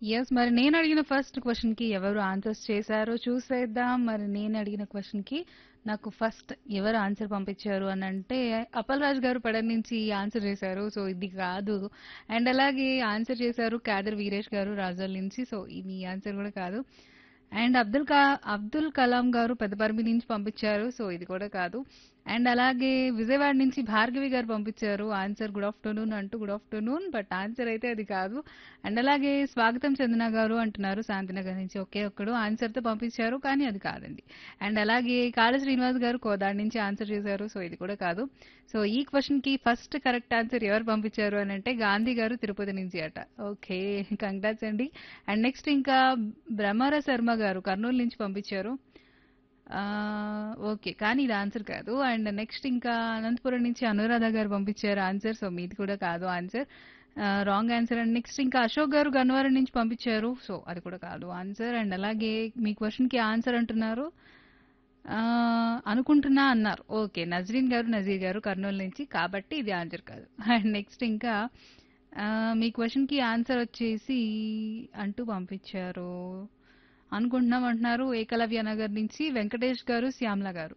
Yes. మరి నేనడిగిన first క్వెషన్‌కి ఎవరు answers చేశారో చూసేద్దాం. మరి నేనడిగిన క్వెషన్‌కి నాకు ఫస్ట్ ఎవరు ఆన్సర్ పంపించారు అనంటే, అప్పలరాజు గారు పెడన్ నుంచి ఆన్సర్ చేశారు. సో, ఇది కాదు. అండ్ అలాగే ఆన్సర్ చేశారు క్యాదర్ వీరేష్ గారు రాజోల్ నుంచి. సో, ఈ మీ ఆన్సర్ కూడా కాదు. అండ్ అబ్దుల్ కా అబ్దుల్ కలాం గారు పెద్దపర్మి నుంచి పంపించారు. సో, ఇది కూడా కాదు. అండ్ అలాగే విజయవాడ నుంచి భార్గవి గారు పంపించారు. ఆన్సర్ గుడ్ ఆఫ్టర్‌నూన్ అంటూ గుడ్ ఆఫ్టర్‌నూన్. బట్ ఆన్సర్ అయితే అది కాదు. అండ్ అలాగే స్వాగతం చందన గారు అంటున్నారు శాంతినగర్ నుంచి. ఒకే ఒక్కడు ఆన్సర్‌తో పంపించారు. కానీ అది కాదండి. అండ్ అలాగే కాళ శ్రీనివాస్ గారు కోదాడ నుంచి ఆన్సర్ చేశారు. సో, ఇది కూడా కాదు. సో, ఈ క్వెషన్‌కి ఫస్ట్ కరెక్ట్ ఆన్సర్ ఎవరు పంపించారు అనంటే గాంధీ గారు తిరుపతి నుంచి అట. ఓకే. కంగ్రాట్స్ అండి. అండ్ నెక్స్ట్ ఇంకా బ్రహ్మార శర్మ గారు కర్నూలు నుంచి పంపించారు. ఆహ్, ఓకే. కానీ ఇది ఆన్సర్ కాదు. అండ్ నెక్స్ట్ ఇంకా అనంతపురం నుంచి అనురాధ గారు పంపించారు ఆన్సర్. సో, మీది కూడా కాదు ఆన్సర్. ఆహ్, రాంగ్ ఆన్సర్. అండ్ నెక్స్ట్ ఇంకా అశోక్ గారు గన్నవరం నుంచి పంపించారు. సో, అది కూడా కాదు ఆన్సర్. అండ్ అలాగే మీ క్వెషన్‌కి ఆన్సర్ అంటున్నారు. ఆహ్, అనుకుంటున్నా అన్నారు. ఓకే. నజ్రీన్ గారు, నజీర్ గారు కర్నూలు నుంచి. కాబట్టి ఇది ఆన్సర్ కాదు. అండ్ నెక్స్ట్ ఇంకా ఆహ్, మీ క్వెషన్‌కి ఆన్సర్ వచ్చేసి అంటూ పంపించారు. అనుకుంటున్నాం అంటున్నారు ఏకలవ్య నగర్ నుంచి వెంకటేష్ గారు, శ్యామల గారు.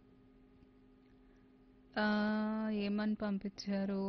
ఆహ్, ఏమని పంపించారు?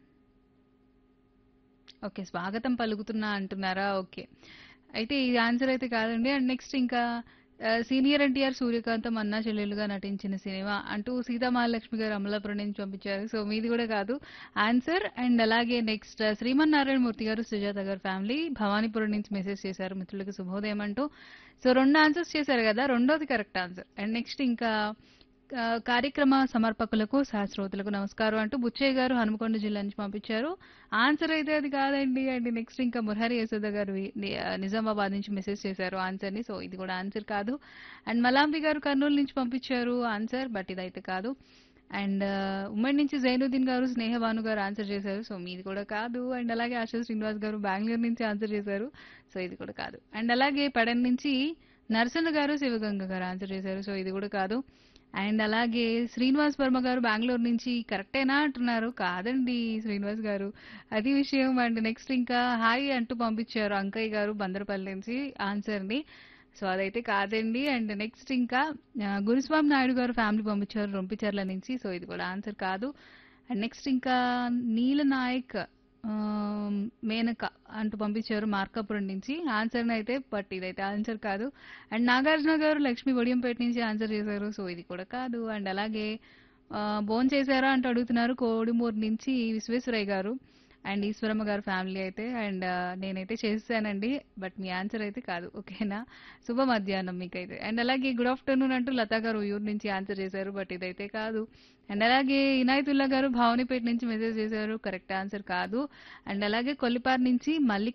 ఓకే. స్వాగతం పలుకుతున్నా అంటున్నారా? ఓకే. అయితే ఇది ఆన్సర్ అయితే కాదండి. అండ్ నెక్స్ట్ ఇంకా ఆహ్, సీనియర్ ఎన్టీఆర్, సూర్యకాంతం అన్నా చెల్లెలుగా నటించిన సినిమా అంటూ సీతామహాలక్ష్మి గారు అమలాపురం నుంచి పంపించారు. సో, మీది కూడా కాదు ఆన్సర్. అండ్ అలాగే నెక్స్ట్ శ్రీమన్నారాయణ మూర్తి గారు, సుజాత గారు ఫ్యామిలీ భవానీపురం నుంచి మెసేజ్ చేశారు మిత్రులకి శుభోదయం అంటూ. సో, 2 ఆన్సర్స్ చేశారు కదా! రెండోది కరెక్ట్ ఆన్సర్. అండ్ నెక్స్ట్ ఇంకా ఆహ్, కార్యక్రమ సమర్పకులకు, సహస్రోతులకు నమస్కారం అంటూ బుచ్చయ్య గారు హనుమకొండ జిల్లా నుంచి పంపించారు. ఆన్సర్ అయితే అది కాదండి. అండ్ నెక్స్ట్ ఇంకా మురహరి యశోద గారు వి ని ఆహ్, నిజామాబాద్ నుంచి మెసేజ్ చేశారు ఆన్సర్‌ని. సో, ఇది కూడా ఆన్సర్ కాదు. అండ్ మలాంబి గారు కర్నూలు నుంచి పంపించారు ఆన్సర్. బట్ ఇదైతే కాదు. అండ్ ఉమ్మడి నుంచి జైనుద్దీన్ గారు, స్నేహభాను గారు ఆన్సర్ చేశారు. సో, మీది కూడా కాదు. అండ్ అలాగే ఆశా శ్రీనివాస్ గారు బెంగుళూరు నుంచి ఆన్సర్ చేశారు. సో, ఇది కూడా కాదు. అండ్ అలాగే పెడన్ నుంచి నరసన్న గారు, శివగంగ గారు ఆన్సర్ చేశారు. సో, ఇది కూడా కాదు. అండ్ అలాగే శ్రీనివాస్ వర్మ గారు బెంగుళూరు నుంచి కరెక్టేనా అంటున్నారు. కాదండి శ్రీనివాస్ గారు. అది విషయం. అండ్ నెక్స్ట్ ఇంకా హాయ్ అంటూ పంపించారు అంకయ్య గారు బందరపల్లి నుంచి ఆన్సర్‌ని. సో, అదైతే కాదండి. అండ్ నెక్స్ట్ ఇంకా ఆహ్, గురుస్వామి నాయుడు గారు ఫ్యామిలీ పంపించారు రొంపిచెర్ల నుంచి. సో, ఇది కూడా ఆన్సర్ కాదు. అండ్ నెక్స్ట్ ఇంకా నీలనాయక్ ఆహ్, మేనక అంటూ పంపించారు మార్కాపురం నుంచి. ఆన్సర్‌నైతే బట్ ఇదైతే ఆన్సర్ కాదు. అండ్ నాగార్జున గారు లక్ష్మీ వడియంపేట నుంచి ఆన్సర్ చేశారు. సో, ఇది కూడా కాదు. అండ్ అలాగే ఆహ్, భోంచేశారా అంటూ అడుగుతున్నారు కోడుమూరు నుంచి విశ్వేశ్వరయ్య గారు. అండ్ ఈశ్వరమ్మ గారు ఫ్యామిలీ అయితే. అండ్ నేనైతే చేసేసానండి. బట్ మీ ఆన్సర్ అయితే కాదు. ఓకేనా? శుభ మధ్యాహ్నం మీకైతే. అండ్ అలాగే గుడ్ ఆఫ్టర్‌నూన్ అంటూ లతా గారు ఉయ్యూరు నుంచి ఆన్సర్ చేశారు. బట్ ఇదైతే కాదు. అండ్ అలాగే ఇనాయతుల్లా గారు భవానీపేట నుంచి మెసేజ్ చేశారు. కరెక్ట్ ఆన్సర్ కాదు. అండ్ అలాగే కొల్లిపారు నుంచి మల్లిక